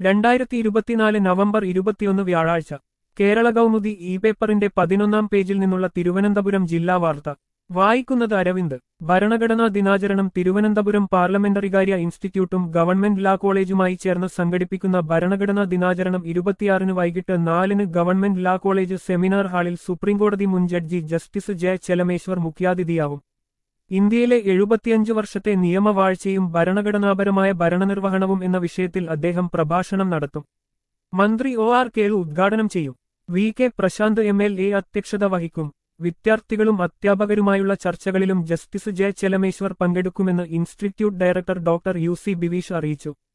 രണ്ടായിരത്തി ഇരുപത്തിനാല് നവംബർ ഇരുപത്തിയൊന്ന് വ്യാഴാഴ്ച കേരള കൗമുദി ഇ പേപ്പറിന്റെ പതിനൊന്നാം പേജിൽ നിന്നുള്ള തിരുവനന്തപുരം ജില്ലാ വാർത്ത വായിക്കുന്നത് അരവിന്ദ് ഭരണഘടനാ ദിനാചരണം തിരുവനന്തപുരം പാർലമെന്ററികാര്യ ഇൻസ്റ്റിറ്റ്യൂട്ടും ഗവൺമെന്റ് ലാ കോളേജുമായി ചേർന്ന് സംഘടിപ്പിക്കുന്ന ഭരണഘടനാ ദിനാചരണം ഇരുപത്തിയാറിന് വൈകിട്ട് നാലിന് ഗവൺമെന്റ് ലാ കോളേജ് സെമിനാർ ഹാളിൽ സുപ്രീംകോടതി മുൻ ജഡ്ജി ജസ്റ്റിസ് ജെ ചെലമേശ്വർ മുഖ്യാതിഥിയാവും ഇന്ത്യയിലെ എഴുപത്തിയഞ്ച് വർഷത്തെ നിയമവാഴ്ചയും ഭരണഘടനാപരമായ ഭരണനിർവഹണവും എന്ന വിഷയത്തിൽ അദ്ദേഹം പ്രഭാഷണം നടത്തും മന്ത്രി ഒ ആർ കേളു ഉദ്ഘാടനം ചെയ്യും V K Prashanth M L A അധ്യക്ഷത വഹിക്കും വിദ്യാർത്ഥികളും അധ്യാപകരുമായുള്ള ചർച്ചകളിലും ജസ്റ്റിസ് ജെ ചെലമേശ്വർ പങ്കെടുക്കുമെന്ന് institute director doctor U C Biveesh അറിയിച്ചു